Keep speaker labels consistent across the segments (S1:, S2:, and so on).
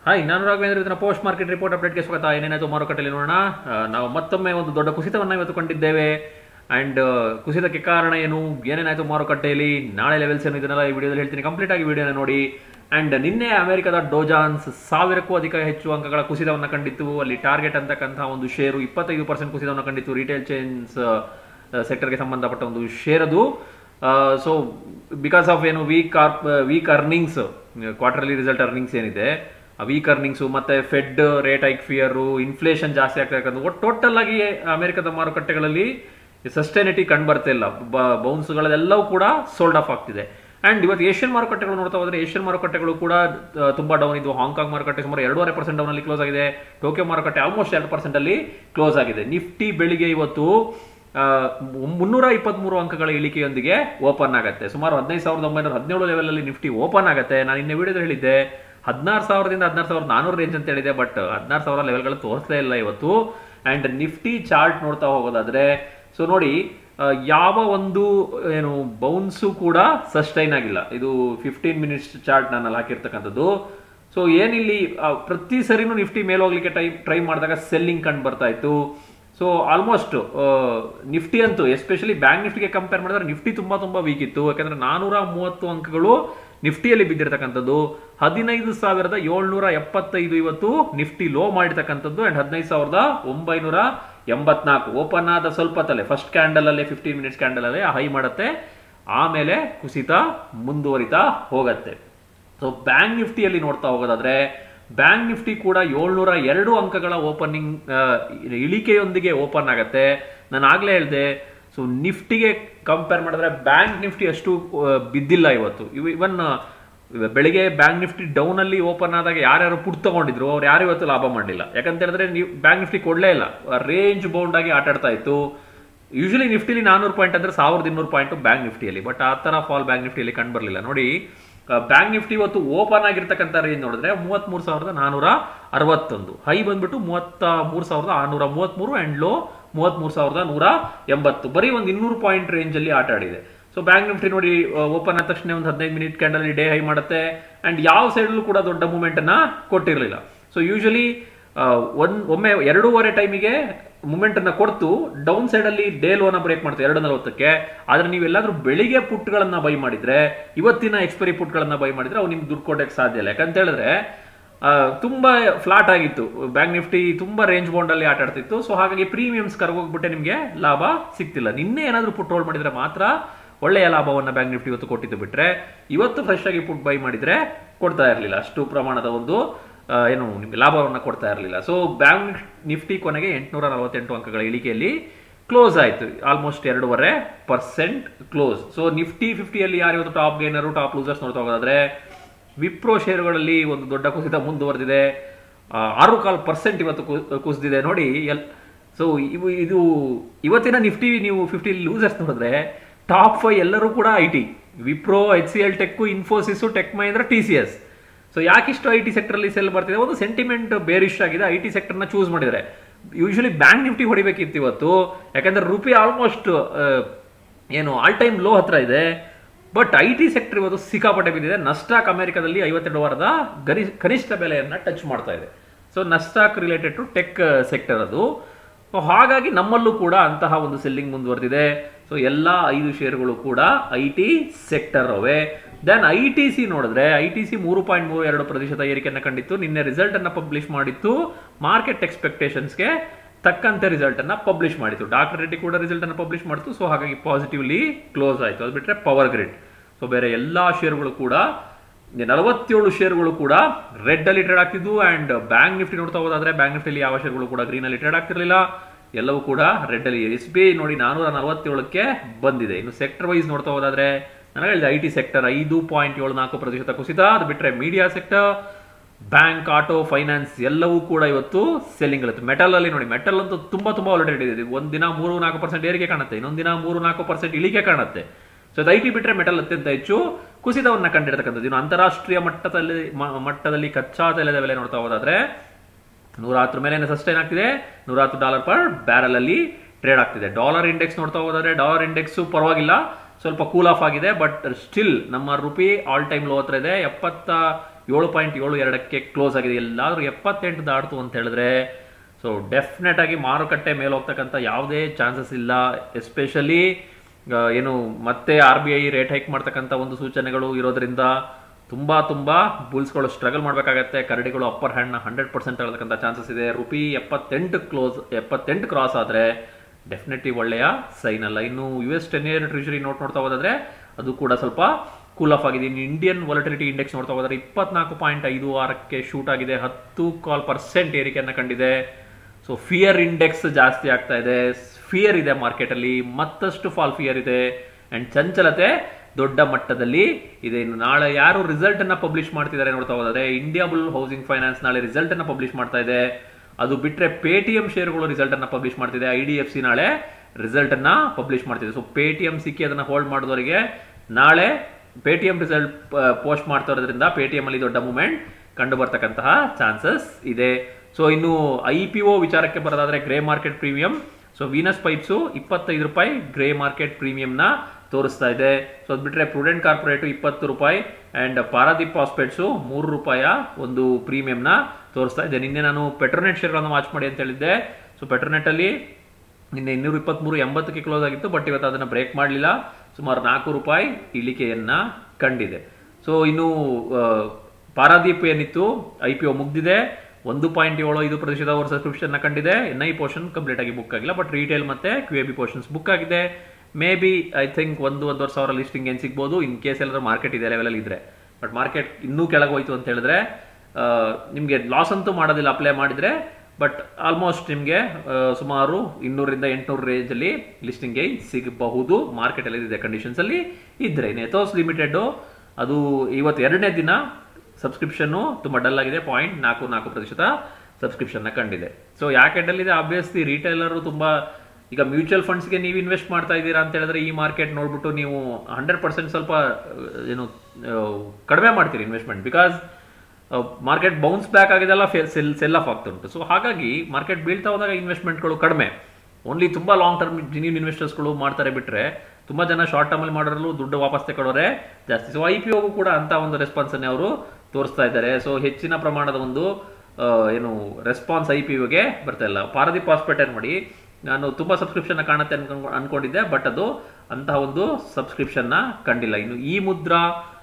S1: hi ನಾನು ರಾಘವೇಂದ್ರ ಇದನ್ನ post market report ಅಪ್ಡೇಟ್ಗೆ ಸ್ವಾಗತ ಏನೇನಾಯ್ತು ಮಾರುಕಟ್ಟೆಯಲ್ಲಿ ನೋಡೋಣ ಆ, ನಾವು ಮತ್ತೊಮ್ಮೆ ಒಂದು ದೊಡ್ಡ ಕುಸಿತವನ್ನು ಇವತ್ತು ಕಂಡಿದ್ದೇವೆ ಅಂಡ್ ಕುಸಿತಕ್ಕೆ ಕಾರಣ ಏನು ಏನೇನಾಯ್ತು ಮಾರುಕಟ್ಟೆಯಲ್ಲಿ ನಾಳೆ ಲೆವೆಲ್ಸ್ ಏನು ಇದನ್ನೆಲ್ಲ ಈ ವಿಡಿಯೋದಲ್ಲಿ ಹೇಳ್ತೀನಿ ಕಂಪ್ಲೀಟ್ ಆಗಿ ವಿಡಿಯೋನ ನೋಡಿ ಅಂಡ್ ನಿನ್ನೆ ಅಮೆರಿಕದ ಡೋಜಾನ್ಸ್ ಸಾವಿರಕ್ಕೂ ಅಧಿಕ ಹೆಚ್ಚು ಅಂಕಗಳ ಕುಸಿತವನ್ನು ಕಂಡಿತ್ತು ಅಲ್ಲಿ ಟಾರ್ಗೆಟ್ ಅಂತಕ್ಕಂಥ ಒಂದು ಶೇರು ಇಪ್ಪತ್ತೈದು ಪರ್ಸೆಂಟ್ ಕುಸಿತವನ್ನು ಕಂಡಿತ್ತು ರಿಟೇಲ್ ಚೇನ್ಸ್ ಸೆಕ್ಟರ್ಗೆ ಸಂಬಂಧಪಟ್ಟ ಒಂದು ಶೇರ್ ಅದು ಸೊ ಬಿಕಾಸ್ ಆಫ್ ಏನು weak weak earnings quarterly result earnings ಏನಿದೆ ಆ ವೀಕ್ ಅರ್ನಿಂಗ್ಸು ಮತ್ತೆ ಫೆಡ್ ರೇಟ್ ಐಕ್ ಫಿಯರು ಇನ್ಫ್ಲೇಷನ್ ಜಾಸ್ತಿ ಆಗ್ತಾ ಇರೋದು ಒಟ್ಟು ಟೋಟಲ್ ಆಗಿ ಅಮೆರಿಕದ ಮಾರುಕಟ್ಟೆಗಳಲ್ಲಿ ಸಸ್ಟೈನಿಟಿ ಕಂಡು ಬರ್ತಾ ಇಲ್ಲ ಬೌನ್ಸ್ಗಳೆಲ್ಲವೂ ಕೂಡ ಸೋಲ್ಡ್ ಆಫ್ ಆಗ್ತಿದೆ ಅಂಡ್ ಇವತ್ತು ಏಷ್ಯನ್ ಮಾರುಕಟ್ಟೆಗಳು ನೋಡ್ತಾ ಹೋದ್ರೆ ಏಷ್ಯನ್ ಮಾರುಕಟ್ಟೆಗಳು ಕೂಡ ಆ, ತುಂಬಾ ಡೌನ್ ಇದ್ವು ಹಾಂಗ್ಕಾಂಗ್ ಮಾರುಕಟ್ಟೆ ಸುಮಾರು ಎರಡೂವರೆ ಪರ್ಸೆಂಟ್ ಡೌನ್ ಅಲ್ಲಿ ಕ್ಲೋಸ್ ಆಗಿದೆ ಟೋಕಿಯೋ ಮಾರುಕಟ್ಟೆ ಆಲ್ಮೋಸ್ಟ್ ಎರಡು ಪರ್ಸೆಂಟ್ ಅಲ್ಲಿ ಕ್ಲೋಸ್ ಆಗಿದೆ ನಿಫ್ಟಿ ಬೆಳಿಗ್ಗೆ ಇವತ್ತು ಆ, ಮುನ್ನೂರ ಇಪ್ಪತ್ಮೂರು ಅಂಕಗಳ ಇಳಿಕೆಯೊಂದಿಗೆ ಓಪನ್ ಆಗುತ್ತೆ ಸುಮಾರು ಹದಿನೈದು ಸಾವಿರದ ಒಂಬೈನೂರ ಹದಿನೇಳು ಲೆವೆಲ್ ಅಲ್ಲಿ ನಿಫ್ಟಿ ಓಪನ್ ಆಗುತ್ತೆ ನಾನು ನಿನ್ನೆ ವಿಡಿಯೋದಲ್ಲಿ ಹೇಳಿದ್ದೆ ಹದಿನಾರು ಸಾವಿರದಿಂದ ಹದಿನಾರು ಸಾವಿರದ ನಾನೂರು ರೇಂಜ್ ಅಂತ ಹೇಳಿದೆ ಬಟ್ ಹದಿನಾರು ಸಾವಿರ ಲೆವೆಲ್ಗಳು ತೋರಿಸ್ಲೇ ಇಲ್ಲ ಇವತ್ತು ಅಂಡ್ ನಿಫ್ಟಿ ಚಾರ್ಟ್ ನೋಡ್ತಾ ಹೋಗೋದಾದ್ರೆ ಸೊ ನೋಡಿ ಆ, ಯಾವ ಒಂದು ಏನು ಬೌನ್ಸು ಕೂಡ ಸಸ್ಟೈನ್ ಆಗಿಲ್ಲ ಇದು ಫಿಫ್ಟೀನ್ ಮಿನಿಟ್ಸ್ ಚಾರ್ಟ್ ನಾನು ಅಲ್ಲಿ ಹಾಕಿರ್ತಕ್ಕಂಥದ್ದು ಸೊ ಏನಿಲ್ಲಿ ಆ, ಪ್ರತಿ ಸರಿನೂ ನಿಫ್ಟಿ ಮೇಲೆ ಹೋಗ್ಲಿಕ್ಕೆ ಟ್ರೈ ಟ್ರೈ ಮಾಡಿದಾಗ ಸೆಲ್ಲಿಂಗ್ ಕಂಡು ಬರ್ತಾ ಇತ್ತು ಸೊ ಆಲ್ಮೋಸ್ಟ್ ನಿಫ್ಟಿ ಅಂತೂ ಎಸ್ಪೆಷಲಿ ಬ್ಯಾಂಕ್ ನಿಫ್ಟಿಗೆ ಕಂಪೇರ್ ಮಾಡಿದ್ರೆ ನಿಫ್ಟಿ ತುಂಬಾ ತುಂಬಾ ವೀಕ್ ಇತ್ತು ಯಾಕಂದ್ರೆ ನಾನೂರ ಮೂವತ್ತು ಅಂಕಗಳು ನಿಫ್ಟಿಯಲ್ಲಿ ಬಿದ್ದಿರತಕ್ಕಂಥದ್ದು ಹದಿನೈದು ಸಾವಿರದ ಏಳ್ನೂರ ಎಪ್ಪತ್ತೈದು ಇವತ್ತು ನಿಫ್ಟಿ ಲೋ ಮಾಡಿರ್ತಕ್ಕಂಥದ್ದು ಅಂಡ್ ಹದಿನೈದು ಸಾವಿರದ ಒಂಬೈನೂರ ಎಂಬತ್ನಾಲ್ಕು ಓಪನ್ ಆದ ಸ್ವಲ್ಪ ತಲೆ ಫಸ್ಟ್ ಕ್ಯಾಂಡಲ್ ಅಲ್ಲೇ ಫಿಫ್ಟೀನ್ ಮಿನಿಟ್ಸ್ ಕ್ಯಾಂಡಲ್ ಅಲ್ಲೇ ಹೈ ಮಾಡುತ್ತೆ ಆಮೇಲೆ ಕುಸಿತ ಮುಂದುವರಿತಾ ಹೋಗತ್ತೆ ಸೊ ಬ್ಯಾಂಕ್ ನಿಫ್ಟಿಯಲ್ಲಿ ನೋಡ್ತಾ ಹೋಗೋದಾದ್ರೆ ಬ್ಯಾಂಕ್ ನಿಫ್ಟಿ ಕೂಡ ಏಳ್ನೂರ ಎರಡು ಅಂಕಗಳ ಓಪನಿಂಗ್ ಇಳಿಕೆಯೊಂದಿಗೆ ಓಪನ್ ಆಗತ್ತೆ ನಾನು ಆಗ್ಲೇ ಹೇಳಿದೆ ಸೊ ನಿಫ್ಟಿಗೆ ಕಂಪೇರ್ ಮಾಡಿದ್ರೆ ಬ್ಯಾಂಕ್ ನಿಫ್ಟಿ ಅಷ್ಟು ಆ, ಬಿದ್ದಿಲ್ಲ ಇವತ್ತು ಇವನ್ ಬೆಳಿಗ್ಗೆ ಬ್ಯಾಂಕ್ ನಿಫ್ಟಿ ಡೌನ್ ಅಲ್ಲಿ ಓಪನ್ ಆದಾಗ ಯಾರ್ಯಾರು ಪುಟ್ ತಗೊಂಡಿದ್ರು ಅವ್ರು ಯಾರು ಇವತ್ತು ಲಾಭ ಮಾಡಲಿಲ್ಲ ಯಾಕಂತ ಹೇಳಿದ್ರೆ ನೀವು ಬ್ಯಾಂಕ್ ನಿಫ್ಟಿ ಕೊಡ್ಲೇ ಇಲ್ಲ ರೇಂಜ್ ಬೌಂಡ್ ಆಗಿ ಆಟ ಆಡ್ತಾ ಇತ್ತು ಯೂಶಲಿ ನಿಫ್ಟಿಲಿ ನಾನೂರು ಪಾಯಿಂಟ್ ಅಂದ್ರೆ ಸಾವಿರದ ಇನ್ನೂರು ಪಾಯಿಂಟ್ ಬ್ಯಾಂಕ್ ನಿಫ್ಟಿಯಲ್ಲಿ ಬಟ್ ಆ ತರ ಫಾಲ್ ಬ್ಯಾಂಕ್ ನಿಫ್ಟಿಯಲ್ಲಿ ಕಂಡು ಬರಲಿಲ್ಲ ನೋಡಿ ಬ್ಯಾಂಕ್ ನಿಫ್ಟಿ ಇವತ್ತು ಓಪನ್ ಆಗಿರ್ತಕ್ಕಂಥ ರೇಂಜ್ ನೋಡಿದ್ರೆ ಮೂವತ್ಮೂರು ಸಾವಿರದ ನಾನೂರ ಅರವತ್ತೊಂದು ಹೈ ಬಂದ್ಬಿಟ್ಟು ಮೂವತ್ತ ಮೂರು ಸಾವಿರದ ಆರ್ನೂರ ಮೂವತ್ಮೂರು ಅಂಡ್ ಲೋ ಮೂವತ್ಮೂರು ಸಾವಿರದ ನೂರ ಎಂಬತ್ತು ಬರೀ ಒಂದು ಇನ್ನೂರು ಪಾಯಿಂಟ್ ರೇಂಜ್ ಅಲ್ಲಿ ಆಟ ಆಡಿದೆ ಸೊ ಬ್ಯಾಂಕ್ ನಿಫ್ಟಿ ನೋಡಿ ಓಪನ್ ಆದ ತಕ್ಷಣ ಒಂದು ಹದಿನೈದು ಮಿನಿಟ್ ಕ್ಯಾಂಡಲ್ ಡೇ ಹೈ ಮಾಡುತ್ತೆ ಅಂಡ್ ಯಾವ ಸೈಡಲ್ಲೂ ಕೂಡ ದೊಡ್ಡ ಮೂವ್ಮೆಂಟ್ ಅನ್ನ ಕೊಟ್ಟಿರಲಿಲ್ಲ ಸೊ ಯೂಶಲಿ ಒಂದ್ ಒಮ್ಮೆ ಎರಡೂವರೆ ಟೈಮಿಗೆ ಮೂಮೆಂಟ್ ಅನ್ನ ಕೊಡ್ತು ಡೌನ್ ಸೈಡ್ ಅಲ್ಲಿ ಡೇ ಲೋನ ಬ್ರೇಕ್ ಮಾಡ್ತಾರೆ ಎರಡು ನಲವತ್ತಕ್ಕೆ ಆದ್ರೆ ನೀವೆಲ್ಲಾದ್ರೂ ಬೆಳಿಗ್ಗೆ ಪುಟ್ಗಳನ್ನ ಬೈ ಮಾಡಿದ್ರೆ ಇವತ್ತಿನ ಎಕ್ಸ್ಪೈರಿ ಪುಟ್ಗಳನ್ನ ಬೈ ಮಾಡಿದ್ರೆ ಅವು ನಿಮ್ಗೆ ದುಡ್ಡು ಕೊಡಕ್ಕೆ ಸಾಧ್ಯ ಇಲ್ಲ ಯಾಕಂತ ಹೇಳಿದ್ರೆ ಆ, ತುಂಬಾ ಫ್ಲಾಟ್ ಆಗಿತ್ತು ಬ್ಯಾಂಕ್ ನಿಫ್ಟಿ ತುಂಬಾ ರೇಂಜ್ ಬೌಂಡ್ ಅಲ್ಲಿ ಆಟ ಆಡ್ತಿತ್ತು ಸೊ ಹಾಗಾಗಿ ಪ್ರೀಮಿಯಮ್ಸ್ ಕರ್ಗೋಗ್ಬಿಟ್ಟೆ ನಿಮಗೆ ಲಾಭ ಸಿಗ್ತಿಲ್ಲ ನಿನ್ನೆ ಏನಾದ್ರೂ ಪುಟ್ ಹೋಲ್ಡ್ ಮಾಡಿದ್ರೆ ಮಾತ್ರ ಒಳ್ಳೆಯ ಲಾಭವನ್ನ ಬ್ಯಾಂಕ್ ನಿಫ್ಟಿ ಇವತ್ತು ಕೊಟ್ಟಿದ್ದು ಬಿಟ್ರೆ ಇವತ್ತು ಫ್ರೆಶ್ ಆಗಿ ಪುಟ್ ಬೈ ಮಾಡಿದ್ರೆ ಕೊಡ್ತಾ ಇರಲಿಲ್ಲ ಅಷ್ಟು ಪ್ರಮಾಣದ ಒಂದು ಆ, ಏನು ನಿಮ್ಗೆ ಲಾಭವನ್ನ ಕೊಡ್ತಾ ಇರಲಿಲ್ಲ ಸೊ ಬ್ಯಾಂಕ್ ನಿಫ್ಟಿ ಕೊನೆಗೆ ಎಂಟುನೂರ ನಲವತ್ತೆಂಟು ಅಂಕಗಳ ಇಳಿಕೆಯಲ್ಲಿ ಕ್ಲೋಸ್ ಆಯ್ತು ಆಲ್ಮೋಸ್ಟ್ ಎರಡೂವರೆ ಪರ್ಸೆಂಟ್ ಕ್ಲೋಸ್ ಸೊ ನಿಫ್ಟಿ ಫಿಫ್ಟಿಯಲ್ಲಿ ಯಾರು ಇವತ್ತು ಟಾಪ್ ಗೇನರು ಟಾಪ್ ಲೂಸರ್ಸ್ ನೋಡ್ತಾ ಹೋಗೋದಾದ್ರೆ ವಿಪ್ರೋ ಶೇರುಗಳಲ್ಲಿ ಒಂದು ದೊಡ್ಡ ಕುಸಿತ ಮುಂದುವರೆದಿದೆ ಆ, ಆರು ಕಾಲು ಪರ್ಸೆಂಟ್ ಇವತ್ತು ಕು- ಕುಸಿದಿದೆ ನೋಡಿ ಎಲ್ ಸೊ ಇವು ಇದು ಇವತ್ತಿನ ನಿಫ್ಟಿ ನೀವು ಫಿಫ್ಟಿ ಲೂಸರ್ಸ್ ನೋಡಿದ್ರೆ ಟಾಪ್ ಫೈವ್ ಎಲ್ಲರೂ ಕೂಡ I T Wipro H C L tech Infosys tech Mahindra T C S so ಯಾಕಿಷ್ಟು ಐ ಟಿ ಸೆಕ್ಟರ್ ಸೆಲ್ ಬರ್ತಿದೆ ಒಂದು ಸೆಂಟಿಮೆಂಟ್ ಬೇರಿಶ್ ಆಗಿದೆ ಐ ಟಿ ಸೆಕ್ಟರ್ನ ಚೂಸ್ ಮಾಡಿದ್ದಾರೆ ಯೂಶಲಿ ಬ್ಯಾಂಕ್ ನಿಫ್ಟಿ ಹೊಡಿಬೇಕಿತ್ತು ಇವತ್ತು ಯಾಕಂದ್ರೆ ರುಪಿ ಆಲ್ಮೋಸ್ಟ್ ಏನು ಆಲ್ ಟೈಮ್ ಲೋ ಹತ್ರ ಇದೆ ಬಟ್ ಐ ಟಿ ಸೆಕ್ಟರ್ ಇವತ್ತು ಸಿಕ್ಕಾಪಟ್ಟೆ ಬಿದ್ದಿದೆ ನಸ್ಟಾಕ್ ಅಮೆರಿಕದಲ್ಲಿ ಐವತ್ತೆರಡು ವಾರದ ಗರಿ ಕನಿಷ್ಠ ಬೆಲೆಯನ್ನ ಟಚ್ ಮಾಡ್ತಾ ಇದೆ so Nasdaq related to tech sector ಅದು ಸೊ ಹಾಗಾಗಿ ನಮ್ಮಲ್ಲೂ ಕೂಡ ಅಂತಹ ಒಂದು ಸೆಲ್ಲಿಂಗ್ ಮುಂದುವರೆದಿದೆ ಸೊ ಎಲ್ಲ ಐದು ಷೇರುಗಳು ಕೂಡ ಐ ಟಿ ಸೆಕ್ಟರ್ ಅವೆ ದೆನ್ ಐ ಟಿ ಸಿ ನೋಡಿದ್ರೆ ಐ ಟಿ ಸಿ ಮೂರು ಪಾಯಿಂಟ್ ಮೂರು ಎರಡು ಪ್ರತಿಶತ ಏರಿಕೆಯನ್ನು ಕಂಡಿತ್ತು ನಿನ್ನೆ ರಿಸಲ್ಟ್ ಅನ್ನ ಪಬ್ಲಿಷ್ ಮಾಡಿತ್ತು ಮಾರ್ಕೆಟ್ ಎಕ್ಸ್ಪೆಕ್ಟೇಷನ್ಸ್ಗೆ ತಕ್ಕಂತೆ ರಿಸಲ್ಟ್ ಅನ್ನ ಪಬ್ಲಿಷ್ ಮಾಡಿತ್ತು ಡಾಕ್ಟರ್ ರೆಡ್ಡಿ ಕೂಡ ರಿಸಲ್ಟ್ ಅನ್ನ ಪಬ್ಲಿಷ್ ಮಾಡಿತ್ತು ಸೊ ಹಾಗಾಗಿ ಪಾಸಿಟಿವ್ಲಿ ಕ್ಲೋಸ್ ಆಯಿತು ಅದು ಬಿಟ್ಟರೆ ಪವರ್ ಗ್ರಿಡ್ ಸೊ ಬೇರೆ ಎಲ್ಲಾ ಷೇರುಗಳು ಕೂಡ ನಲವತ್ತೇಳು ಷೇರುಗಳು ಕೂಡ ರೆಡ್ ಅಲ್ಲಿ ಟ್ರೇಡ್ ಆಗ್ತಿದ್ವು ಅಂಡ್ ಬ್ಯಾಂಕ್ ನಿಫ್ಟಿ ನೋಡ್ತಾ ಹೋದಾದ್ರೆ ಬ್ಯಾಂಕ್ ನಿಫ್ಟಿಲಿ ಯಾವ ಷೇರುಗಳು ಕೂಡ ಗ್ರೀನ್ ಅಲ್ಲಿ ಟ್ರೇಡ್ ಆಗ್ತಿರ್ಲಿಲ್ಲ ಎಲ್ಲವೂ ಕೂಡ ರೆಡ್ ಅಲ್ಲಿ ಎಸ್ ಬಿ ಐ ನೋಡಿ ನಾನೂರ ನಲವತ್ತೇಳಕ್ಕೆ ಬಂದಿದೆ ಇನ್ನು ಸೆಕ್ಟರ್ ವೈಸ್ ನೋಡ್ತಾ ಹೋದಾದ್ರೆ ನಾನು ಹೇಳಿದೆ ಐ ಟಿ ಸೆಕ್ಟರ್ ಐದು ಪಾಯಿಂಟ್ ಏಳು ನಾಲ್ಕು ಪ್ರತಿಶತ ಕುಸಿತ ಅದು ಬಿಟ್ಟರೆ media sector bank auto finance ಎಲ್ಲವೂ ಕೂಡ ಇವತ್ತು ಸೆಲ್ಲಿಂಗ್ ಇರುತ್ತೆ ಮೆಟಲ್ ಅಲ್ಲಿ ನೋಡಿ ಮೆಟಲ್ ಅಂತೂ ತುಂಬಾ ತುಂಬಾ ವಾಲಟೈಲ್ ಇದೆ ಒಂದ್ ದಿನ ಮೂರು ನಾಲ್ಕು ಪರ್ಸೆಂಟ್ ಏರಿಕೆ ಕಾಣುತ್ತೆ ಇನ್ನೊಂದ್ ದಿನ ಮೂರು ನಾಲ್ಕು ಪರ್ಸೆಂಟ್ ಇಳಿಕೆ ಕಾಣುತ್ತೆ ಸೊ ಐ ಟಿ ಬಿಟ್ಟರೆ ಮೆಟಲ್ ಅತ್ಯಂತ ಹೆಚ್ಚು ಕುಸಿತವನ್ನ ಕಂಡಿರ್ತಕ್ಕಂಥದ್ದು ಇನ್ನು ಅಂತಾರಾಷ್ಟ್ರೀಯ ಮಟ್ಟದಲ್ಲಿ ಮ- ಮಟ್ಟದಲ್ಲಿ ಕಚ್ಚಾ ತೈಲದ ಬೆಲೆ ನೋಡ್ತಾ ಹೋದಾದ್ರೆ ನೂರ ಹತ್ತರ ಮೇಲೆ ಸಸ್ಟೈನ್ ಆಗ್ತಿದೆ ನೂರ ಹತ್ತು ಡಾಲರ್ ಪರ್ ಬ್ಯಾರಲ್ ಅಲ್ಲಿ ಟ್ರೇಡ್ ಆಗ್ತಿದೆ ಡಾಲರ್ ಇಂಡೆಕ್ಸ್ ನೋಡ್ತಾ ಹೋದಾದ್ರೆ ಡಾಲರ್ ಇಂಡೆಕ್ಸ್ ಪರವಾಗಿಲ್ಲ ಸ್ವಲ್ಪ ಕೂಲ್ ಆಫ್ ಆಗಿದೆ ಬಟ್ ಸ್ಟಿಲ್ ನಮ್ಮ ರುಪಿ ಆಲ್ ಟೈಮ್ ಲೋ ಹತ್ರ ಇದೆ ಎಪ್ಪತ್ತ ಏಳು ಪಾಯಿಂಟ್ ಏಳು ಎರಡಕ್ಕೆ ಕ್ಲೋಸ್ ಆಗಿದೆ ಎಲ್ಲಾದರೂ ಎಪ್ಪತ್ತೆಂಟು ದಾಟ್ತು ಅಂತ ಹೇಳಿದ್ರೆ ಸೊ ಡೆಫಿನೆಟ್ ಆಗಿ ಮಾರುಕಟ್ಟೆ ಮೇಲೆ ಹೋಗ್ತಕ್ಕಂಥ ಯಾವುದೇ ಚಾನ್ಸಸ್ ಇಲ್ಲ ಎಸ್ಪೆಷಲಿ ಏನು ಮತ್ತೆ R B I rate hike ಮಾಡ್ತಕ್ಕಂಥ ಒಂದು ಸೂಚನೆಗಳು ಇರೋದ್ರಿಂದ ತುಂಬ ತುಂಬ ಬುಲ್ಸ್ಗಳು ಸ್ಟ್ರಗಲ್ ಮಾಡಬೇಕಾಗತ್ತೆ ಕರಡಿಗಳು ಅಪ್ಪರ್ ಹ್ಯಾಂಡ್ನ ಹಂಡ್ರೆಡ್ ಪರ್ಸೆಂಟ್ ತಗೊಳ್ತಕ್ಕಂಥ ಚಾನ್ಸಸ್ ಇದೆ ರುಪಿ ಎಪ್ಪತ್ತೆಂಟು ಕ್ಲೋಸ್ ಎಪ್ಪತ್ತೆಂಟು ಕ್ರಾಸ್ ಆದರೆ ಡೆಫಿನೆಟ್ಲಿ ಒಳ್ಳೆಯ ಸೈನ್ ಅಲ್ಲ ಇನ್ನು U S ten year treasury note ನೋಡ್ತಾ ಹೋದ್ರೆ ಅದು ಕೂಡ ಸ್ವಲ್ಪ ಕೂಲ್ ಆಫ್ ಆಗಿದೆ ಇನ್ನು ಇಂಡಿಯನ್ ವಾಲಟಿಲಿಟಿ ಇಂಡೆಕ್ಸ್ ನೋಡ್ತಾ ಹೋದ್ರೆ ಇಪ್ಪತ್ನಾಲ್ಕು ಪಾಯಿಂಟ್ ಐದು ಆರಕ್ಕೆ ಶೂಟ್ ಆಗಿದೆ ಹತ್ತು ಕಾಲ್ ಪರ್ಸೆಂಟ್ ಏರಿಕೆಯನ್ನು ಕಂಡಿದೆ ಸೊ ಫಿಯರ್ ಇಂಡೆಕ್ಸ್ ಜಾಸ್ತಿ ಆಗ್ತಾ ಇದೆ ಫಿಯರ್ ಇದೆ ಮಾರ್ಕೆಟಲ್ಲಿ ಮತ್ತಷ್ಟು ಫಾಲ್ ಫಿಯರ್ ಇದೆ ಅಂಡ್ ಚಂಚಲತೆ ದೊಡ್ಡ ಮಟ್ಟದಲ್ಲಿ ಇದೆ ಇನ್ನು ನಾಳೆ ಯಾರು ರಿಸಲ್ಟ್ ಅನ್ನ ಪಬ್ಲಿಷ್ ಮಾಡ್ತಿದ್ದಾರೆ ನೋಡ್ತಾ ಹೋದ್ರೆ ಇಂಡಿಯಾ ಬುಲ್ ಹೌಸಿಂಗ್ ಫೈನಾನ್ಸ್ ನಾಳೆ ರಿಸಲ್ಟ್ ಅನ್ನ ಪಬ್ಲಿಷ್ ಮಾಡ್ತಾ ಇದೆ ಅದು ಬಿಟ್ರೆ ಪೇಟಿಎಂ ಶೇರ್ಗಳು ರಿಸಲ್ಟ್ ಅನ್ನ ಪಬ್ಲಿಷ್ ಮಾಡ್ತಿದೆ ಐ ಡಿ ಎಫ್ ಸಿ ನಾಳೆ ರಿಸಲ್ಟ್ ಅನ್ನ ಪಬ್ಲಿಷ್ ಮಾಡ್ತಿದೆ ಸೊ ಪೇಟಿಎಂ ಸಿಕ್ಕಿ ಅದನ್ನ ಹೋಲ್ಡ್ ಮಾಡಿದವರಿಗೆ ನಾಳೆ ಪೇಟಿಎಂ ರಿಸಲ್ಟ್ ಪೋಸ್ಟ್ ಮಾಡ್ತಾ ಇರೋದ್ರಿಂದ ಪೇಟಿಎಂ ಅಲ್ಲಿ ದೊಡ್ಡ ಮೂವ್ಮೆಂಟ್ ಕಂಡು ಬರ್ತಕ್ಕಂತಹ ಚಾನ್ಸಸ್ ಇದೆ ಸೊ ಇನ್ನು ಐ ಪಿ ಒ ವಿಚಾರಕ್ಕೆ ಬರೋದಾದ್ರೆ grey market premium so Venus Pipes ಇಪ್ಪತ್ತೈದು ರೂಪಾಯಿ ಗ್ರೇ ಮಾರ್ಕೆಟ್ ಪ್ರೀಮಿಯಂನ ತೋರಿಸ್ತಾ ಇದೆ ಸೊ ಅದು ಬಿಟ್ರೆ ಪ್ರುಡೆಂಟ್ ಕಾರ್ಪೊರೇಟ್ ಇಪ್ಪತ್ತು ರೂಪಾಯಿ ಅಂಡ್ ಪಾರಾದೀಪ್ ಫಾಸ್ಪೇಟ್ಸು ಮೂರು ರೂಪಾಯ ಒಂದು ಪ್ರೀಮಿಯಂನ ತೋರಿಸ್ತಾ ಇದೆ ನಿನ್ನೆ ನಾನು ಪೆಟ್ರೋನೆಟ್ ಶೇರ್ಗಳನ್ನು ವಾಚ್ ಮಾಡಿ ಅಂತ ಹೇಳಿದ್ದೆ ಸೊ ಪೆಟ್ರೋನೆಟ್ ಅಲ್ಲಿ ನಿನ್ನೆ ಇನ್ನೂರ ಇಪ್ಪತ್ಮೂರು ಎಂಬತ್ತಕ್ಕೆ ಕ್ಲೋಸ್ ಆಗಿತ್ತು ಬಟ್ ಇವತ್ತು ಅದನ್ನು ಬ್ರೇಕ್ ಮಾಡಲಿಲ್ಲ ಸುಮಾರು ನಾಲ್ಕು ರೂಪಾಯಿ ಇಳಿಕೆಯನ್ನ ಕಂಡಿದೆ ಸೊ ಇನ್ನು ಪಾರಾದೀಪ್ ಏನಿತ್ತು ಐ ಪಿ ಒ ಮುಗ್ದಿದೆ ಒಂದು ಪಾಯಿಂಟ್ ಏಳು ಐದು ಪ್ರತಿಶತ ಅವರ್ ಸಬ್ಸ್ಕ್ರಿಪ್ಷನ್ ಕಂಡಿದೆ ಎನ್ ಐ ಪೋರ್ಷನ್ ಕಂಪ್ಲೀಟ್ ಆಗಿ ಬುಕ್ ಆಗಿಲ್ಲ ಬಟ್ ರಿಟೇಲ್ ಮತ್ತೆ Q A B portions book ಆಗಿದೆ ಮೇ ಬಿ ಐ ಥಿಂಕ್ ಒಂದು ಒಂದೂವರೆ ಸಾವಿರ ಲಿಸ್ಟಿಂಗ್ ಏನು ಸಿಗ್ಬೋದು ಇನ್ ಕೇಸ್ ಎಲ್ಲರೂ ಮಾರ್ಕೆಟ್ ಇದೆ ಲೆವೆಲಲ್ಲಿ ಇದ್ರೆ ಬಟ್ ಮಾರ್ಕೆಟ್ ಇನ್ನೂ ಕೆಳಗೆ ಹೋಯ್ತು ಅಂತ ಹೇಳಿದ್ರೆ ನಿಮಗೆ ಲಾಸ್ ಅಂತೂ ಮಾಡೋದಿಲ್ಲ ಅಪ್ಲೈ ಮಾಡಿದ್ರೆ ಬಟ್ ಆಲ್ಮೋಸ್ಟ್ ನಿಮಗೆ ಸುಮಾರು ಇನ್ನೂರಿಂದ ಎಂಟುನೂರು ರೇಂಜಲ್ಲಿ ಲಿಸ್ಟಿಂಗ್ ಗೈನ್ ಸಿಗಬಹುದು ಮಾರ್ಕೆಟಲ್ಲಿ ಇದೆ ಕಂಡೀಷನ್ಸಲ್ಲಿ ಇದ್ರೆ ನೆಥೋಸ್ ಲಿಮಿಟೆಡ್ ಅದು ಇವತ್ತು ಎರಡನೇ ದಿನ ಸಬ್ಸ್ಕ್ರಿಪ್ಷನ್ನು ತುಂಬ ಡಲ್ ಆಗಿದೆ ಪಾಯಿಂಟ್ ನಾಲ್ಕು ನಾಲ್ಕು ಪ್ರತಿಶತ ಸಬ್ಸ್ಕ್ರಿಪ್ಷನ್ನ ಕಂಡಿದೆ ಸೊ ಯಾಕೆ ಡಲ್ ಇದೆ ಆಬ್ವಿಯಸ್ಲಿ ರಿಟೇಲರು ತುಂಬ ಈಗ ಮ್ಯೂಚುವಲ್ ಫಂಡ್ಸ್ಗೆ ನೀವು ಇನ್ವೆಸ್ಟ್ ಮಾಡ್ತಾ ಇದ್ದೀರಾ ಅಂತ ಹೇಳಿದ್ರೆ ಈ ಮಾರ್ಕೆಟ್ ನೋಡ್ಬಿಟ್ಟು ನೀವು ಹಂಡ್ರೆಡ್ ಪರ್ಸೆಂಟ್ ಸ್ವಲ್ಪ ಏನು ಕಡಿಮೆ ಮಾಡ್ತೀರಿ investment because market bounce back ಆಗಿದೆಲ್ಲ ಸೆಲ್ ಸೆಲ್ ಆಫ್ ಆಗ್ತುಂಟು ಸೊ ಹಾಗಾಗಿ ಮಾರ್ಕೆಟ್ ಬೀಳ್ತಾ ಹೋದಾಗ ಇನ್ವೆಸ್ಟ್ಮೆಂಟ್ಗಳು ಕಡಿಮೆ ಓನ್ಲಿ ತುಂಬ ಲಾಂಗ್ ಟರ್ಮ್ ಜಿನ್ಯೂನ್ ಇನ್ವೆಸ್ಟರ್ಸ್ಗಳು ಮಾಡ್ತಾರೆ ಬಿಟ್ಟರೆ ತುಂಬ ಜನ ಶಾರ್ಟ್ ಟರ್ಮಲ್ಲಿ ಮಾಡೋರಲ್ಲೂ ದುಡ್ಡು ವಾಪಸ್ ತಗೊಳ್ಳೋರೆ ಜಾಸ್ತಿ ಸೊ ಐ ಪಿ ಒಗೂ ಕೂಡ ಅಂತ ಒಂದು ರೆಸ್ಪಾನ್ಸನ್ನೇ ಅವರು ತೋರಿಸ್ತಾ ಇದ್ದಾರೆ ಸೊ ಹೆಚ್ಚಿನ ಪ್ರಮಾಣದ ಒಂದು ಏನು ರೆಸ್ಪಾನ್ಸ್ ಐ ಪಿ ಒಗೆ ಬರ್ತಾ ಇಲ್ಲ ಪಾರದೀಪ್ ಹಾಸ್ಪಿಟಲ್ ನೋಡಿ ನಾನು ತುಂಬ ಸಬ್ಸ್ಕ್ರಿಪ್ಷನ್ ಕಾಣುತ್ತೆ ಅನ್ಕೊಂಡು ಅನ್ಕೊಂಡಿದ್ದೆ ಬಟ್ ಅದು ಅಂತಹ ಒಂದು ಸಬ್ಸ್ಕ್ರಿಪ್ಷನ್ನ ಕಂಡಿಲ್ಲ ಇನ್ನು ಈ ಮುದ್ರಾ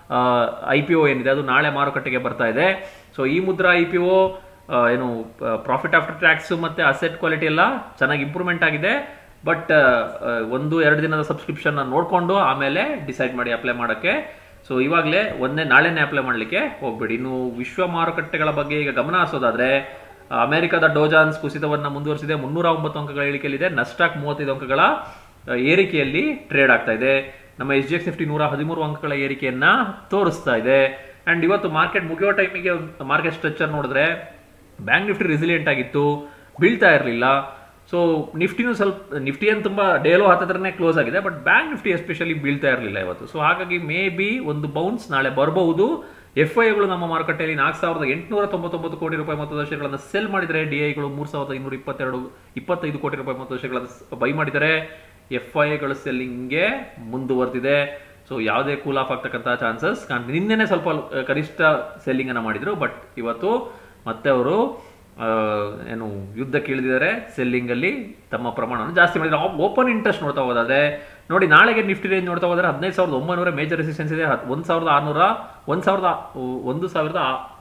S1: ಐ ಪಿ ಒ ಏನಿದೆ ಅದು ನಾಳೆ ಮಾರುಕಟ್ಟೆಗೆ ಬರ್ತಾ ಇದೆ ಸೊ ಈ ಮುದ್ರಾ ಐ ಪಿ ಒ ಏನು ಪ್ರಾಫಿಟ್ ಆಫ್ಟರ್ ಟ್ಯಾಕ್ಸ್ ಮತ್ತೆ ಅಸೆಟ್ ಕ್ವಾಲಿಟಿ ಎಲ್ಲ ಚೆನ್ನಾಗಿ ಇಂಪ್ರೂವ್ಮೆಂಟ್ ಆಗಿದೆ ಬಟ್ ಒಂದು ಎರಡು ದಿನದ ಸಬ್ಸ್ಕ್ರಿಪ್ಷನ್ ನೋಡಿಕೊಂಡು ಆಮೇಲೆ ಡಿಸೈಡ್ ಮಾಡಿ ಅಪ್ಲೈ ಮಾಡೋಕ್ಕೆ ಸೊ ಇವಾಗಲೇ ಒಂದೇ ನಾಳೆನೇ ಅಪ್ಲೈ ಮಾಡಲಿಕ್ಕೆ ಹೋಗ್ಬೇಡಿ ಇನ್ನು ವಿಶ್ವ ಮಾರುಕಟ್ಟೆಗಳ ಬಗ್ಗೆ ಈಗ ಗಮನ ಹರಿಸೋದಾದ್ರೆ ಅಮೆರಿಕದ ಡೋಜಾನ್ಸ್ ಕುಸಿತವನ್ನು ಮುಂದುವರಿಸಿದೆ ಮುನ್ನೂರ ಒಂಬತ್ತು ಅಂಕಗಳ ಇಳಿಕೆಯಲ್ಲಿದೆ ನಸ್ಟಾಕ್ ಮೂವತ್ತೈದು ಅಂಕಗಳ ಏರಿಕೆಯಲ್ಲಿ ಟ್ರೇಡ್ ಆಗ್ತಾ ಇದೆ ನಮ್ಮ ಎಸ್ ಜಿ ಎಕ್ಸ್ ನಿಫ್ಟಿ ನೂರ ಹದಿಮೂರು ಅಂಕಗಳ ಏರಿಕೆಯನ್ನ ತೋರಿಸ್ತಾ ಇದೆ ಅಂಡ್ ಇವತ್ತು ಮಾರ್ಕೆಟ್ ಮುಗಿಯೋ ಟೈಮಿಗೆ ಮಾರ್ಕೆಟ್ ಸ್ಟ್ರಕ್ಚರ್ ನೋಡಿದ್ರೆ ಬ್ಯಾಂಕ್ ನಿಫ್ಟಿ ರೆಸಿಲಿಯಂಟ್ ಆಗಿತ್ತು ಬೀಳ್ತಾ ಇರಲಿಲ್ಲ ಸೊ ನಿಫ್ಟಿನೂ ಸ್ವಲ್ಪ ನಿಫ್ಟಿ ಏನು ತುಂಬ ಡೇಲೋ ಹತ್ತತ್ರನೇ ಕ್ಲೋಸ್ ಆಗಿದೆ ಬಟ್ ಬ್ಯಾಂಕ್ ನಿಫ್ಟಿ ಎಸ್ಪೆಷಲಿ ಬೀಳ್ತಾ ಇರಲಿಲ್ಲ ಇವತ್ತು ಸೊ ಹಾಗಾಗಿ ಮೇ ಬಿ ಒಂದು ಬೌನ್ಸ್ ನಾಳೆ ಬರಬಹುದು ಎಫ್ ಐಗಳು ನಮ್ಮ ಮಾರುಕಟ್ಟೆಯಲ್ಲಿ ನಾಲ್ಕು ಸಾವಿರದ ಎಂಟುನೂರ ತೊಂಬತ್ತೊಂಬತ್ತು ಕೋಟಿ ರೂಪಾಯಿ ಮೊತ್ತದ ಶೇರ್ಗಳನ್ನು ಸೆಲ್ ಮಾಡಿದರೆ ಡಿ ಐಗಳು ಮೂರು ಸಾವಿರದ ಇನ್ನೂರ ಇಪ್ಪತ್ತೆರಡು ಇಪ್ಪತ್ತೈದು ಕೋಟಿ ರೂಪಾಯಿ ಮೊತ್ತದ ಶೇರ್ಗಳನ್ನು ಬೈ ಮಾಡಿದರೆ ಎಫ್ ಐಗಳು ಸೆಲ್ಲಿಂಗ್ಗೆ ಮುಂದುವರೆದಿದೆ ಸೊ ಯಾವುದೇ ಕೂಲ್ ಆಫ್ ಆಗ್ತಕ್ಕಂಥ ಚಾನ್ಸಸ್ ಕಾಣ್ತೀನಿ ನಿನ್ನೆನೆ ಸ್ವಲ್ಪ ಕನಿಷ್ಠ ಸೆಲ್ಲಿಂಗ್ ಅನ್ನ ಮಾಡಿದ್ರು ಬಟ್ ಇವತ್ತು ಮತ್ತೆ ಅವರು ಏನು ಯುದ್ಧಕ್ಕೆ ಇಳಿದಿದ್ದಾರೆ ಸೆಲ್ಲಿಂಗ್ ಅಲ್ಲಿ ತಮ್ಮ ಪ್ರಮಾಣವನ್ನು ಜಾಸ್ತಿ ಮಾಡಿದ್ದಾರೆ ಓಪನ್ ಇಂಟ್ರೆಸ್ಟ್ ನೋಡ್ತಾ ಹೋದಾದ್ರೆ ನೋಡಿ ನಾಳೆಗೆ ನಿಫ್ಟಿ ರೇಂಜ್ ನೋಡ್ತಾ ಹೋದ್ರೆ ಹದಿನೈದು ಸಾವಿರದ ಒಂಬೈನೂರ ಮೇಜರ್ ರೆಸಿಸ್ಟೆನ್ಸ್ ಇದೆ ಒಂದು ಸಾವಿರದ ಆರುನೂರ ಒಂದು ಸಾವಿರದ ಒಂದು ಸಾವಿರದ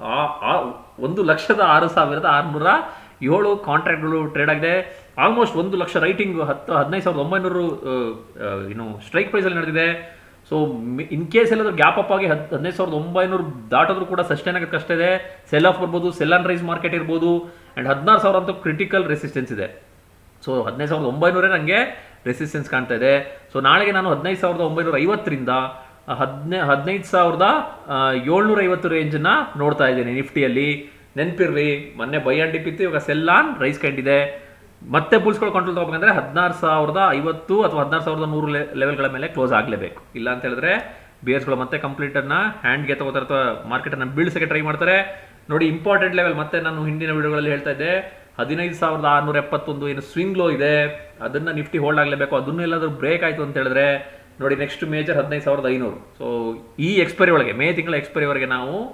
S1: ಒಂದು ಲಕ್ಷದ ಆರು ಸಾವಿರದ ಆರುನೂರ ಏಳು ಕಾಂಟ್ರಾಕ್ಟ್ಗಳು ಟ್ರೇಡ್ ಆಗಿದೆ ಆಲ್ಮೋಸ್ಟ್ ಒಂದು ಲಕ್ಷ ರೈಟಿಂಗ್ ಹತ್ತು ಹದಿನೈದು ಸಾವಿರದ ಒಂಬೈನೂರು ಏನು ಸ್ಟ್ರೈಕ್ ಪ್ರೈಸಲ್ಲಿ ನಡೆದಿದೆ ಸೊ ಇನ್ ಕೇಸ್ ಎಲ್ಲಾದ್ರೂ ಗ್ಯಾಪ್ ಅಪ್ ಆಗಿ ಹದ್ ಹದಿನೈದು ಸಾವಿರದ ಒಂಬೈನೂರು ದಾಟಿದ್ರು ಕೂಡ ಸಸ್ಟೈನ್ ಆಗೋದು ಕಷ್ಟ ಇದೆ ಸೆಲ್ ಆಫ್ ಬರ್ಬೋದು ಸೆಲ್ ಆನ್ ರೈಸ್ ಮಾರ್ಕೆಟ್ ಇರ್ಬೋದು ಅಂಡ್ ಹದಿನಾರು ಸಾವಿರ ಅಂತೂ ಕ್ರಿಟಿಕಲ್ ರೆಸಿಸ್ಟೆನ್ಸ್ ಇದೆ ಸೊ ಹದಿನೈದು ಸಾವಿರದ ಒಂಬೈನೂರೇ ನನಗೆ ರೆಸಿಸ್ಟೆನ್ಸ್ ಕಾಣ್ತಾ ಇದೆ ಸೊ ನಾಳೆಗೆ ನಾನು ಹದಿನೈದು ಸಾವಿರದ ಒಂಬೈನೂರ ಐವತ್ತರಿಂದ ಹದಿನೈ ಹದಿನೈದು ಸಾವಿರದ ಏಳ್ನೂರ ಐವತ್ತು ರೇಂಜನ್ನ ನೋಡ್ತಾ ಇದ್ದೀನಿ ನಿಫ್ಟಿಯಲ್ಲಿ ನೆನಪಿರ್ರಿ ಮೊನ್ನೆ ಬೈ ಅಂಡ್ ಡಿಪ್ ಇತ್ತು ಇವಾಗ ಸೆಲ್ ಆನ್ ರೈಸ್ ಕಂಡಿದೆ ಮತ್ತೆ ಬುಲ್ಸ್ಗಳು ಕಂಟ್ರೋಲ್ ತಗೋಬೇಕಂದ್ರೆ ಹದಿನಾರು ಸಾವಿರದ ಐವತ್ತು ಅಥವಾ ಹದಿನಾರು ಸಾವಿರದ ನೂರು ಲೆವೆಲ್ಗಳ ಮೇಲೆ ಕ್ಲೋಸ್ ಆಗಲೇಬೇಕು ಇಲ್ಲ ಅಂತ ಹೇಳಿದ್ರೆ ಬಿಯರ್ಸ್ಗಳು ಮತ್ತೆ ಕಂಪ್ಲೀಟ್ ಅನ್ನ ಹ್ಯಾಂಡ್ಗೆ ತಗೋತಾರೆ ಅಥವಾ ಮಾರ್ಕೆಟ್ ಅನ್ನ ಬೀಳ್ಸಕ್ಕೆ ಟ್ರೈ ಮಾಡ್ತಾರೆ ನೋಡಿ ಇಂಪಾರ್ಟೆಂಟ್ ಲೆವೆಲ್ ಮತ್ತೆ ನಾನು ಹಿಂದಿನ ವಿಡಿಯೋಗಳಲ್ಲಿ ಹೇಳ್ತಾ ಇದ್ದೆ ಹದಿನೈದು ಸಾವಿರದ ಆರ್ನೂರ ಎಪ್ಪತ್ತೊಂದು ಏನು ಸ್ವಿಂಗ್ ಲೋ ಇದೆ ಅದನ್ನ ನಿಫ್ಟಿ ಹೋಲ್ಡ್ ಆಗಲೇಬೇಕು ಅದನ್ನು ಎಲ್ಲಾದ್ರೂ ಬ್ರೇಕ್ ಆಯ್ತು ಅಂತ ಹೇಳಿದ್ರೆ ನೋಡಿ ನೆಕ್ಸ್ಟ್ ಮೇಜರ್ ಹದಿನೈದು ಸಾವಿರದ ಐನೂರು ಸೊ ಈ ಎಕ್ಸ್ಪೈರಿ ಒಳಗೆ ಮೇ ತಿಂಗಳ ಎಕ್ಸ್ಪೈರಿ ವರೆಗೆ ನಾವು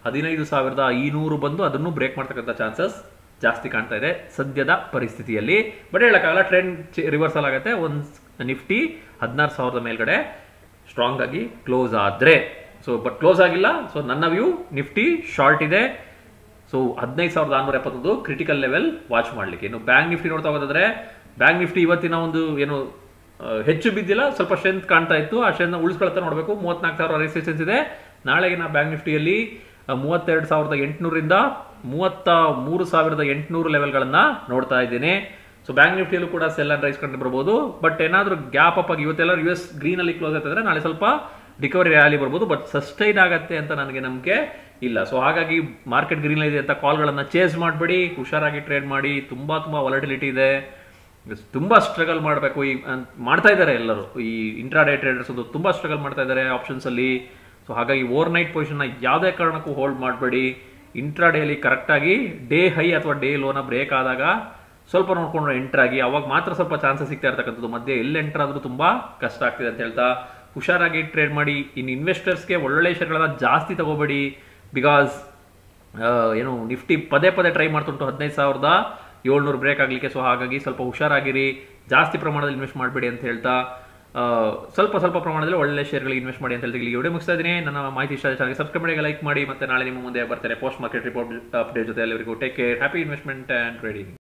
S1: ಹದಿನೈದು ಸಾವಿರದ ಐನೂರು ಬಂದು ಅದನ್ನು ಬ್ರೇಕ್ ಮಾಡ್ತಕ್ಕಂಥ ಚಾನ್ಸಸ್ ಜಾಸ್ತಿ ಕಾಣ್ತಾ ಇದೆ ಸದ್ಯದ ಪರಿಸ್ಥಿತಿಯಲ್ಲಿ ಬಟ್ ಹೇಳಕ್ಕಾಗಲ್ಲ ಟ್ರೆಂಡ್ ರಿವರ್ಸಲ್ ಆಗುತ್ತೆ ಒಂದು ನಿಫ್ಟಿ ಹದಿನಾರು ಸಾವಿರದ ಮೇಲ್ಗಡೆ ಸ್ಟ್ರಾಂಗ್ ಆಗಿ ಕ್ಲೋಸ್ ಆದ್ರೆ ಸೊ ಬಟ್ ಕ್ಲೋಸ್ ಆಗಿಲ್ಲ ಸೊ ನನ್ನ ವ್ಯೂ ನಿಫ್ಟಿ ಶಾರ್ಟ್ ಇದೆ ಸೊ ಹದಿನೈದು ಸಾವಿರದ ಆರುನೂರ ಎಪ್ಪತ್ತೊಂದು ಕ್ರಿಟಿಕಲ್ ಲೆವೆಲ್ ವಾಚ್ ಮಾಡ್ಲಿಕ್ಕೆ ಇನ್ನು ಬ್ಯಾಂಕ್ ನಿಫ್ಟಿ ನೋಡ್ತಾ ಹೋಗೋದಾದ್ರೆ ಬ್ಯಾಂಕ್ ನಿಫ್ಟಿ ಇವತ್ತಿನ ಒಂದು ಏನು ಆ, ಹೆಚ್ಚು ಬಿದ್ದಿಲ್ಲ ಸ್ವಲ್ಪ ಸ್ಟ್ರೆಂತ್ ಕಾಣ್ತಾ ಇತ್ತು ಆ ಸ್ಟ್ರೆಂತ್ ಉಳಿಸ್ಕೊಳ್ತಾ ನೋಡಬೇಕು ಮೂವತ್ನಾಲ್ಕು ಸಾವಿರ ರೆಸಿಸ್ಟೆನ್ಸ್ ಇದೆ ನಾಳೆಗಿನ ಬ್ಯಾಂಕ್ ನಿಫ್ಟಿಯಲ್ಲಿ ಆ, ಮೂವತ್ತೆರಡು ಸಾವಿರದ ಎಂಟುನೂರಿಂದ ಮೂವತ್ತ ಮೂರು ಸಾವಿರದ ಎಂಟುನೂರು ಲೆವೆಲ್ಗಳನ್ನ ನೋಡ್ತಾ ಇದ್ದೀನಿ ಸೊ ಬ್ಯಾಂಕ್ ನಿಫ್ಟಿಯಲ್ಲೂ ಕೂಡ ಸೆಲ್ ಅಂಡ್ ರೈಸ್ ಕಂಡು ಬರ್ಬೋದು ಬಟ್ ಏನಾದರೂ ಗ್ಯಾಪ್ ಅಪ್ ಆಗಿ ಇವತ್ತೆಲ್ಲ ಯು ಎಸ್ ಗ್ರೀನ್ ಅಲ್ಲಿ ಕ್ಲೋಸ್ ಆಗ್ತದ್ರೆ ನಾಳೆ ಸ್ವಲ್ಪ ರಿಕವರಿ ರ್ಯಾಲಿ ಬರ್ಬೋದು ಬಟ್ ಸಸ್ಟೈನ್ ಆಗತ್ತೆ ಅಂತ ನನಗೆ ನಂಬಿಕೆ ಇಲ್ಲ ಸೊ ಹಾಗಾಗಿ ಮಾರ್ಕೆಟ್ ಗ್ರೀನ್ ಇದೆ ಅಂತ ಕಾಲ್ಗಳನ್ನ ಚೇಸ್ ಮಾಡಬೇಡಿ ಹುಷಾರಾಗಿ ಟ್ರೇಡ್ ಮಾಡಿ ತುಂಬಾ ತುಂಬಾ ವಾಲಟಿಲಿಟಿ ಇದೆ ತುಂಬಾ ಸ್ಟ್ರಗಲ್ ಮಾಡಬೇಕು ಈ ಅನ್- ಮಾಡ್ತಾ ಇದ್ದಾರೆ ಎಲ್ಲರೂ ಈ ಇಂಟ್ರಾಡೇ ಟ್ರೇಡರ್ಸ್ ಒಂದು ತುಂಬಾ ಸ್ಟ್ರಗಲ್ ಮಾಡ್ತಾ ಇದ್ದಾರೆ ಆಪ್ಷನ್ಸ್ ಅಲ್ಲಿ ಸೊ ಹಾಗಾಗಿ ಓವರ್ ನೈಟ್ ಪೊಸಿಷನ್ ಯಾವುದೇ ಕಾರಣಕ್ಕೂ ಹೋಲ್ಡ್ ಮಾಡಬೇಡಿ ಇಂಟ್ರಾಡೇಲಿ ಕರೆಕ್ಟಾಗಿ ಡೇ ಹೈ ಅಥವಾ ಡೇ ಲೋನ ಬ್ರೇಕ್ ಆದಾಗ ಸ್ವಲ್ಪ ನೋಡ್ಕೊಂಡು ಎಂಟರ್ ಆಗಿ ಅವಾಗ ಮಾತ್ರ ಸ್ವಲ್ಪ ಚಾನ್ಸಸ್ ಸಿಗ್ತಾ ಇರ್ತಕ್ಕಂಥದ್ದು ಮಧ್ಯೆ ಎಲ್ಲಿ ಎಂಟರ್ ಆದ್ರೂ ತುಂಬಾ ಕಷ್ಟ ಆಗ್ತಿದೆ ಅಂತ ಹೇಳ್ತಾ ಹುಷಾರಾಗಿ ಟ್ರೇಡ್ ಮಾಡಿ ಇನ್ನು ಇನ್ವೆಸ್ಟರ್ಸ್ಗೆ ಒಳ್ಳೊಳ್ಳೆ ಶೇರ್ಗಳನ್ನ ಜಾಸ್ತಿ ತಗೋಬೇಡಿ ಬಿಕಾಸ್ ಏನು ನಿಫ್ಟಿ ಪದೇ ಪದೇ ಟ್ರೈ ಮಾಡ್ತುಂಟು ಹದಿನೈದು ಸಾವಿರದ ಏಳ್ನೂರು ಬ್ರೇಕ್ ಆಗಲಿಕ್ಕೆ ಸೊ ಹಾಗಾಗಿ ಸ್ವಲ್ಪ ಹುಷಾರಾಗಿರಿ ಜಾಸ್ತಿ ಪ್ರಮಾಣದಲ್ಲಿ ಇನ್ವೆಸ್ಟ್ ಮಾಡಬೇಡಿ ಅಂತ ಹೇಳ್ತಾ ಆ, ಸ್ವಲ್ಪ ಸ್ವಲ್ಪ ಪ್ರಮಾಣದಲ್ಲಿ ಒಳ್ಳೆ ಶೇರ್ಗಳಿಗೆ ಇನ್ವೆಸ್ಟ್ ಮಾಡಿ ಅಂತ ಹೇಳ್ತಾ ಇಲ್ಲಿ ವಿಡಿಯೋ ಮುಗಿಸ್ತಾ ಇದ್ದೀನಿ ನನ್ನ ಮಾಹಿತಿ ಇಷ್ಟ ಚಾನಲ್ಗೆ ಸಬ್ಸ್ಕ್ರೈಬ್ ಮಾಡಿ ಲೈಕ್ ಮಾಡಿ ಮತ್ತೆ ನಾಳೆ ನಿಮ್ಮ ಮುಂದೆ ಬರ್ತೇನೆ ಪೋಸ್ಟ್ ಮಾರ್ಕೆಟ್ ರಿಪೋರ್ಟ್ ಅಪ್ಡೇಟ್ ಜೊತೆ ಎಲ್ಲರಿಗೂ take care happy investment and trading